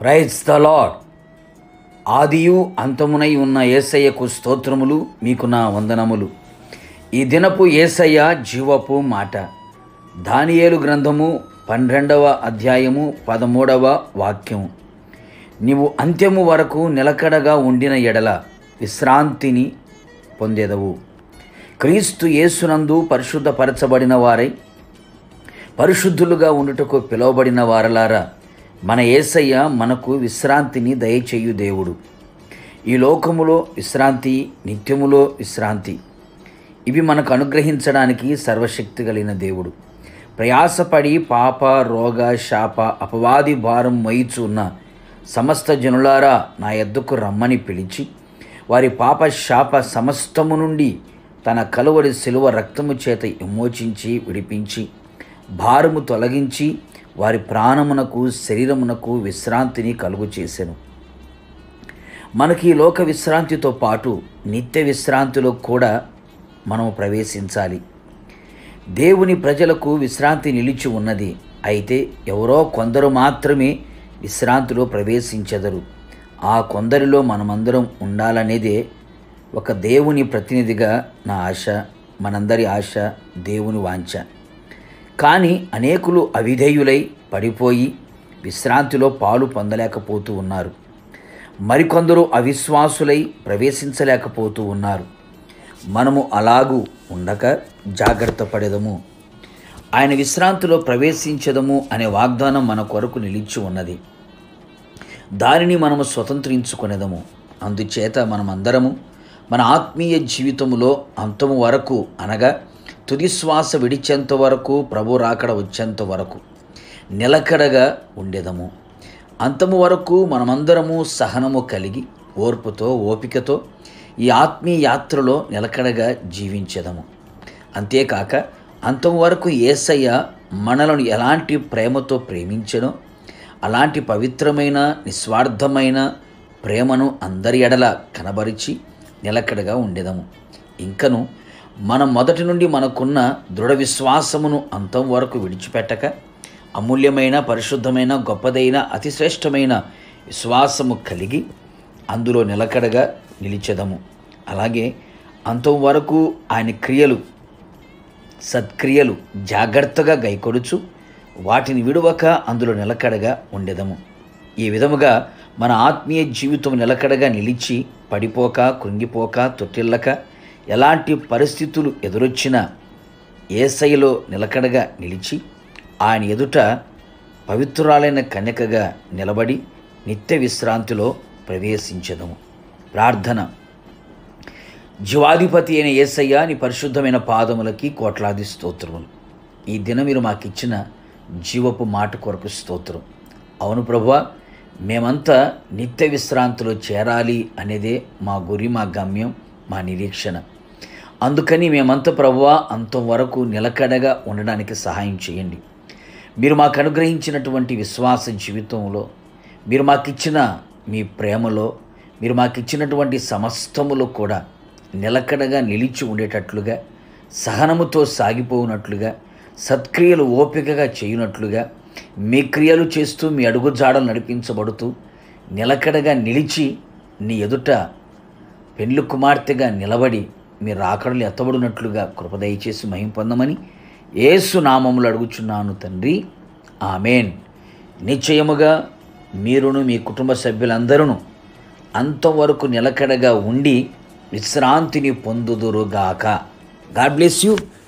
praise the lord ఆదియు అంతమునై ఉన్న ఏసయ్యకు స్తోత్రములు మీకు నా వందనములు ఈ దినపు ఏసయ్య జీవపు మాట దానియేలు గ్రంథము పన్నెండవ అధ్యాయము పదమూడవ వాక్యము నీవు అంత్యము వరకు నిలకడగా ఉండిన ఎడల విశ్రాంతిని పొందెదవు క్రీస్తు యేసునందు పరిశుద్ధపరచబడిన వారై పరిశుద్ధులుగా ఉండుటకు పిలువబడిన వారలారా మన యేసయ్య మనకు విశ్రాంతిని దయచేయు దేవుడు ఈ లోకములో విశ్రాంతి నిత్యములో విశ్రాంతి ఇవి మనకు అనుగ్రహించడానికి సర్వశక్తి కలిగిన దేవుడు ప్రయాసపడి పాప రోగ శాప అపవాది భారం మోయిచు ఉన్న సమస్త జనులారా నా ఎద్దుకు రమ్మని పిలిచి వారి పాప శాప సమస్తము నుండి తన కలువడి శిలువ రక్తము చేత విమోచించి విడిపించి భారము తొలగించి వారి ప్రాణమునకు శరీరమునకు విశ్రాంతిని కలుగు చేసెను మనకి ఈ లోక విశ్రాంతితో పాటు నిత్య విశ్రాంతిలో కూడా మనం ప్రవేశించాలి దేవుని ప్రజలకు విశ్రాంతి నిలిచి ఉన్నది అయితే ఎవరో కొందరు మాత్రమే విశ్రాంతిలో ప్రవేశించెదరు ఆ కొందరిలో మనమందరం ఉండాలనేదే ఒక దేవుని ప్రతినిధిగా నా ఆశ మనందరి ఆశ దేవుని వాంఛ కానీ అనేకులు అవిధేయులై పడిపోయి విశ్రాంతిలో పాలు పొందలేకపోతూ ఉన్నారు మరికొందరు అవిశ్వాసులై ప్రవేశించలేకపోతూ ఉన్నారు మనము అలాగూ ఉండక జాగ్రత్త పడేదము ఆయన విశ్రాంతిలో ప్రవేశించదము అనే వాగ్దానం మన కొరకు నిలిచి ఉన్నది దానిని మనము స్వతంత్రించుకునేదము అందుచేత మనమందరము మన ఆత్మీయ జీవితములో అంతము వరకు అనగా తుది శ్వాస విడిచేంత వరకు ప్రభు రాకడ వచ్చేంత వరకు నిలకడగా ఉండేదము అంతము వరకు మనమందరము సహనము కలిగి ఓర్పుతో ఓపికతో ఈ ఆత్మీయ యాత్రలో నిలకడగా జీవించేదము అంతేకాక అంతము వరకు ఏసయ్య మనలను ఎలాంటి ప్రేమతో ప్రేమించనో అలాంటి పవిత్రమైన నిస్వార్థమైన ప్రేమను అందరి ఎడల కనబరిచి నిలకడగా ఉండేదము ఇంకను మనం మొదటి నుండి మనకున్న దృఢ విశ్వాసమును అంతం వరకు విడిచిపెట్టక అమూల్యమైన పరిశుద్ధమైన గొప్పదైన అతిశ్రేష్టమైన విశ్వాసము కలిగి అందులో నిలకడగా నిలిచెదము అలాగే అంతం వరకు ఆయన క్రియలు సత్క్రియలు జాగ్రత్తగా గైకొడుచు వాటిని విడువక అందులో నిలకడగా ఉండేదము ఈ విధముగా మన ఆత్మీయ జీవితం నిలకడగా నిలిచి పడిపోక కృంగిపోక తొట్టిల్లక ఎలాంటి పరిస్థితులు ఎదురొచ్చినా ఏసైలో నిలకడగా నిలిచి ఆయన ఎదుట పవిత్రురాలైన కన్యకగా నిలబడి నిత్య విశ్రాంతిలో ప్రవేశించదము ప్రార్థన జీవాధిపతి అయిన ఏసయ్య నీ పరిశుద్ధమైన పాదములకి కోట్లాది స్తోత్రములు ఈ దినం మీరు మాకిచ్చిన జీవపు మాట కొరకు స్తోత్రం అవును ప్రభువా మేమంతా నిత్య విశ్రాంతిలో చేరాలి అనేదే మా గురి మా గమ్యం మా నిరీక్షణ అందుకని మేమంతా ప్రభువా అంతం వరకు నిలకడగా ఉండడానికి సహాయం చేయండి మీరు మాకు అనుగ్రహించినటువంటి విశ్వాస జీవితంలో మీరు మాకిచ్చిన మీ ప్రేమలో మీరు మాకిచ్చినటువంటి సమస్తములో కూడా నిలకడగా నిలిచి ఉండేటట్లుగా సహనముతో సాగిపోనట్లుగా సత్క్రియలు ఓపికగా చేయునట్లుగా మీ క్రియలు చేస్తూ మీ అడుగుజాడలు నడిపించబడుతూ నిలకడగా నిలిచి నీ ఎదుట పెండ్లు కుమార్తెగా నిలబడి మీ రాకడలు ఎత్తబడినట్లుగా కృపదయ చేసి మహిం పొందమని ఏసు నామములు అడుగుచున్నాను తండ్రి ఆమెన్ నిశ్చయముగా మీరును మీ కుటుంబ సభ్యులందరూ అంతవరకు నిలకడగా ఉండి విశ్రాంతిని పొందుదురుగాక గాడ్ బ్లెస్ యూ